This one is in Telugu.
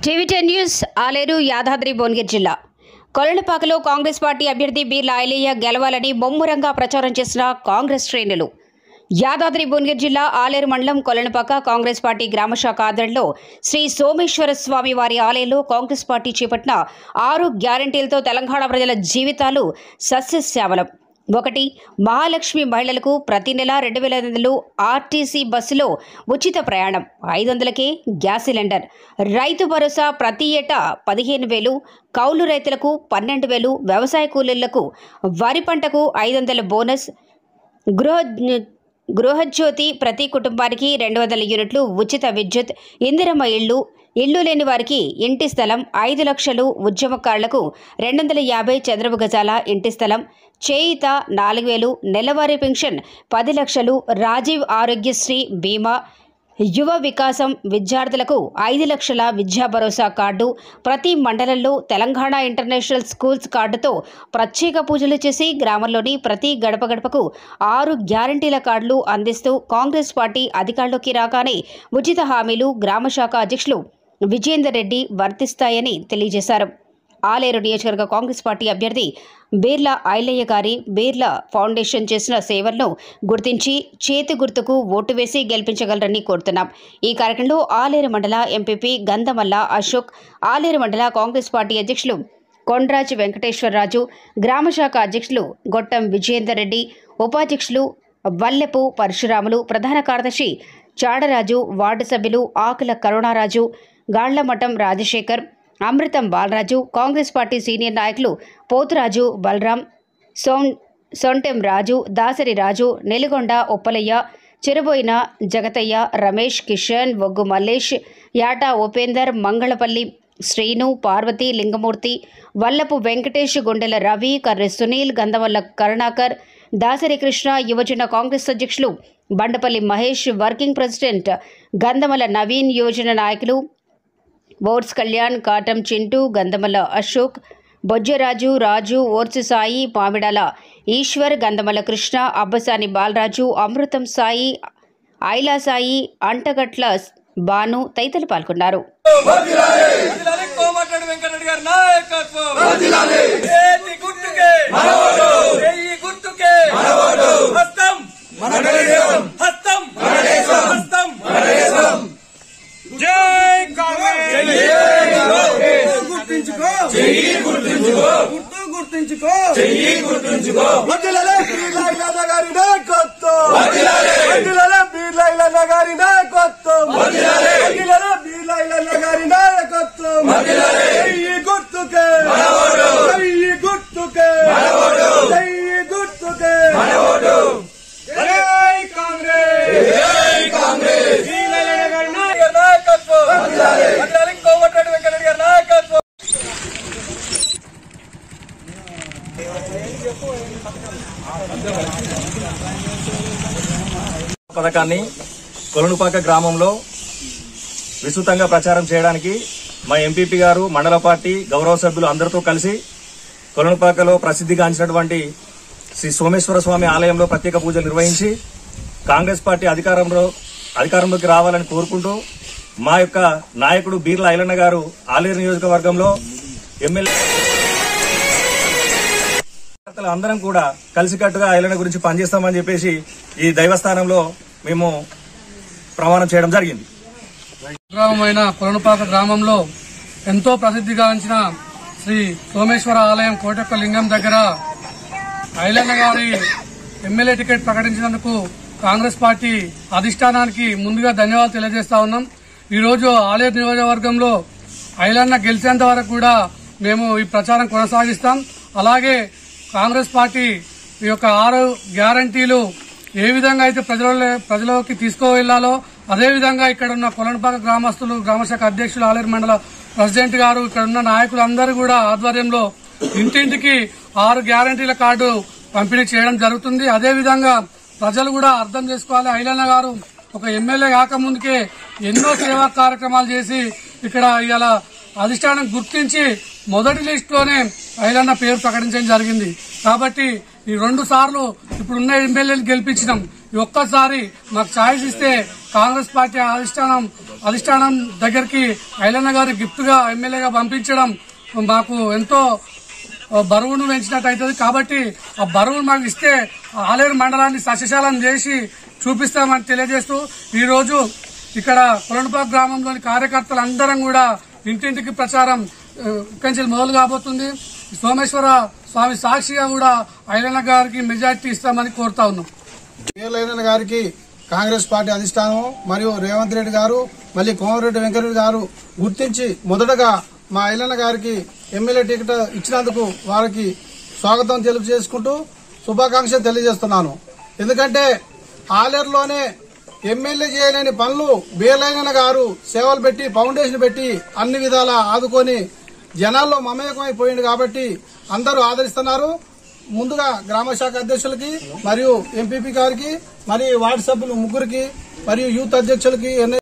TV ten news Aleru Yadadri Bhuvanagiri జిల్లా కొలనుపాకలో కాంగ్రెస్ పార్టీ అభ్యర్థి బీర్ల ఐలయ్య గెలవాలని ముమ్మరంగా ప్రచారం చేసిన కాంగ్రెస్ శ్రేణులు యాదాద్రి భువనగిరి జిల్లా ఆలేరు మండలం కొలనుపాక కాంగ్రెస్ పార్టీ గ్రామ శాఖ ఆధ్వర్యంలో శ్రీ సోమేశ్వర స్వామి వారి ఆలయంలో కాంగ్రెస్ పార్టీ చేపట్టిన ఆరు గ్యారంటీలతో తెలంగాణ ప్రజల జీవితాలు సస్యశ్యామలం ఒకటి మహాలక్ష్మి మహిళలకు ప్రతి నెల రెండు వేల ఐదు వందలు ఆర్టీసీ బస్సులో ఉచిత ప్రయాణం ఐదు వందలకే గ్యాస్ సిలిండర్ రైతు భరోసా ప్రతి ఏటా పదిహేను వేలు కౌలు రైతులకు పన్నెండు వేలు వ్యవసాయ కూలీలకు వరి పంటకు ఐదు వందల బోనస్ గృహ గృహజ్యోతి ప్రతి కుటుంబానికి రెండు వందల యూనిట్లు ఉచిత విద్యుత్ ఇందిరమ్మ ఇళ్ళు ఇల్లు లేని వారికి ఇంటి స్థలం ఐదు లక్షలు ఉద్యమకారులకు రెండు వందల యాభై చదరపు గజాల ఇంటి స్థలం చేయిత నాలుగు వేలు నెలవారీ పెన్షన్ పది లక్షలు రాజీవ్ ఆరోగ్యశ్రీ బీమా యువ వికాసం విద్యార్థులకు ఐదు లక్షల విద్యా భరోసా కార్డు ప్రతి మండలంలో తెలంగాణ ఇంటర్నేషనల్ స్కూల్స్ కార్డుతో ప్రత్యేక పూజలు చేసి గ్రామంలోని ప్రతి గడప గడపకు ఆరు గ్యారంటీల కార్డులు అందిస్తూ కాంగ్రెస్ పార్టీ అధికారంలోకి రాగానే ఉచిత హామీలు గ్రామ శాఖ అధ్యక్షులు విజయేందర్ రెడ్డి వర్తిస్తాయని తెలియజేశారు ఆలేరు నియోజకవర్గ కాంగ్రెస్ పార్టీ అభ్యర్థి బీర్లా ఐలయ్య గారి బీర్లా ఫౌండేషన్ చేసిన సేవలను గుర్తించి చేతి గుర్తుకు ఓటు వేసి గెలిపించగలరని కోరుతున్నాం ఈ కార్యక్రమంలో ఆలేరు మండల ఎంపీపీ గంధమల్ల అశోక్ ఆలేరు మండల కాంగ్రెస్ పార్టీ అధ్యక్షులు కొండ్రాజ్ వెంకటేశ్వరరాజు గ్రామ శాఖ అధ్యక్షులు గొట్టం విజయేందర్ రెడ్డి ఉపాధ్యక్షులు వల్లెపు పరశురాములు ప్రధాన కార్యదర్శి చాడరాజు వార్డు సభ్యులు ఆకుల కరుణారాజు గాళ్లమఠం రాజశేఖర్ అమృతం బాలరాజు కాంగ్రెస్ పార్టీ సీనియర్ నాయకులు పోతురాజు బలరాం సోం సొంటెం రాజు దాసరి రాజు నెలిగొండ ఉప్పలయ్య చెరుబోయిన జగతయ్య రమేష్ కిషన్ ఒగ్గు మల్లేష్ యాటా ఉపేందర్ మంగళపల్లి శ్రీను పార్వతి లింగమూర్తి వల్లపు వెంకటేష్ గుండెల రవి కర్రె సునీల్ గంధవల్ల కరుణాకర్ దాసరి కృష్ణ యువజన కాంగ్రెస్ అధ్యక్షులు బండపల్లి మహేష్ వర్కింగ్ ప్రెసిడెంట్ గంధమల నవీన్ యోజన నాయకులు బోర్డ్స్ కళ్యాణ్ కాటం చింటూ గంధమల అశోక్ బొజ్జరాజు రాజు ఓర్సు సాయి పామిడాల ఈశ్వర్ గంధమల కృష్ణ అబ్బసాని బాలరాజు అమృతం సాయి ఐలా సాయి అంటగట్ల బాను తదితరులు పాల్గొన్నారు వదిలాలి కోమటిరెడ్డి వెంకటరెడ్డి గారి నాయకత్వం ఏటి గుర్తుకే వెయ్యి గుర్తుకే హస్తం హస్తం హస్తం జై కాంగ్రెస్ గుర్తించుకో చెయ్యి గుర్తించుకో గుర్తు గుర్తించుకో చెయ్యి గుర్తించుకో వదిలాలి బీర్లైలన్న గారి నాయకత్వం వదిలాలి బీర్లైలన్న గారి నాయకత్వం వదిలాలి బీర్లైలన్న గారి నాయకత్వం చెయ్యి గుర్తుకే చెయ్యి గుర్తుకే చెయ్యి గుర్తుకే జై కాంగ్రెస్ జై కాంగ్రెస్ బీర్లైలన్న గారి నాయకత్వం వదిలాలి కోమటిరెడ్డి వెంకటరెడ్డి గారి నాయకత్వం పథకాన్ని కొలనుపాక గ్రామంలో విస్తృతంగా ప్రచారం చేయడానికి మా ఎంపీపీ గారు మండల పార్టీ గౌరవ సభ్యులు అందరితో కలిసి కొలనుపాకలో ప్రసిద్ధిగాంచినటువంటి శ్రీ సోమేశ్వర స్వామి ఆలయంలో ప్రత్యేక పూజలు నిర్వహించి కాంగ్రెస్ పార్టీ అధికారంలో అధికారంలోకి రావాలని కోరుకుంటూ మా యొక్క నాయకుడు బీర్ల ఐలన్న గారు ఆలేరు నియోజకవర్గంలో ఎమ్మెల్యే కార్యకర్తలు అందరం కూడా కలిసికట్టుగా ఐలన్న గురించి పనిచేస్తామని చెప్పేసి ఈ దైవస్థానంలో మేము ప్రమాణం చేయడం జరిగింది గ్రామమైన కొలనుపాక గ్రామంలో ఎంతో ప్రసిద్ధిగాంచిన శ్రీ సోమేశ్వర ఆలయం కోటొక్క లింగం దగ్గర ఐలన్న గారి ఎమ్మెల్యే టికెట్ ప్రకటించినందుకు కాంగ్రెస్ పార్టీ అధిష్టానానికి ముందుగా ధన్యవాదాలు తెలియజేస్తా ఉన్నాం ఈ రోజు ఆలయ నియోజకవర్గంలో ఐలన్న గెలిచేంత వరకు కూడా మేము ఈ ప్రచారం కొనసాగిస్తాం అలాగే కాంగ్రెస్ పార్టీ ఈ యొక్క ఆరు గ్యారంటీలు ఏ విధంగా అయితే ప్రజల ప్రజలోకి తీసుకువెళ్లాలో అదే విధంగా ఇక్కడ ఉన్న కొలనపాక గ్రామస్తులు గ్రామశాఖ అధ్యక్షులు ఆలేరు మండల ప్రెసిడెంట్ గారు ఇక్కడ ఉన్న నాయకులందరూ కూడా ఆధ్వర్యంలో ఇంటింటికి ఆరు గ్యారంటీల కార్డు పంపిణీ చేయడం జరుగుతుంది అదే విధంగా ప్రజలు కూడా అర్థం చేసుకోవాలి ఐలన్న గారు ఒక ఎమ్మెల్యే కాకముందుకే ఎన్నో సేవా కార్యక్రమాలు చేసి ఇక్కడ ఇవాళ అధిష్టానం గుర్తించి మొదటి లిస్టులోనే ఐలన్న పేరు ప్రకటించడం జరిగింది కాబట్టి ఈ రెండు సార్లు ఇప్పుడున్న ఎమ్మెల్యేలు గెలిపించినాం ఈ ఒక్కసారి మాకు ఛాయిస్ ఇస్తే కాంగ్రెస్ పార్టీ అధిష్టానం అధిష్టానం దగ్గరికి ఐలన్న గారి గిఫ్ట్ గా ఎమ్మెల్యేగా పంపించడం మాకు ఎంతో బరువును పెంచినట్టు అవుతుంది కాబట్టి ఆ బరువును మాకు ఇస్తే ఆ ఆలేరు మండలాన్ని సస్యశాలం చేసి చూపిస్తామని తెలియజేస్తూ ఈ రోజు ఇక్కడ కొలనుపాక గ్రామంలోని కార్యకర్తలు అందరం కూడా ఇంటింటికి ప్రచారం ఆ, ఇక్కడి నుంచి మొదలు కాబోతుంది సోమేశ్వర స్వామి సాక్షిగా కూడా ఐలన్న గారికి మెజార్టీ ఇస్తామని కోరుతా ఉన్నాం వీరలైన గారికి కాంగ్రెస్ పార్టీ అధిష్టానం మరియు రేవంత్ రెడ్డి గారు మళ్ళీ కోమరెడ్డి వెంకటరెడ్డి గారు గుర్తించి మొదటగా మా ఐలన్న గారికి ఎమ్మెల్యే టికెట్ ఇచ్చినందుకు వారికి స్వాగతం తెలుపు చేసుకుంటూ శుభాకాంక్షలు తెలియజేస్తున్నాను ఎందుకంటే ఆలేరులోనే ఎమ్మెల్యే చేయలేని పనులు బీర్లైన గారు సేవలు పెట్టి ఫౌండేషన్ పెట్టి అన్ని విధాల ఆదుకొని జనాల్లో మమేకమైపోయింది కాబట్టి అందరూ ఆదరిస్తున్నారు ముందుగా గ్రామ శాఖ అధ్యక్షులకి మరియు ఎంపీపీ గారికి మరియు వార్డు సభ్యులు ముగ్గురికి మరియు యూత్ అధ్యక్షులకి ఎన్ఐ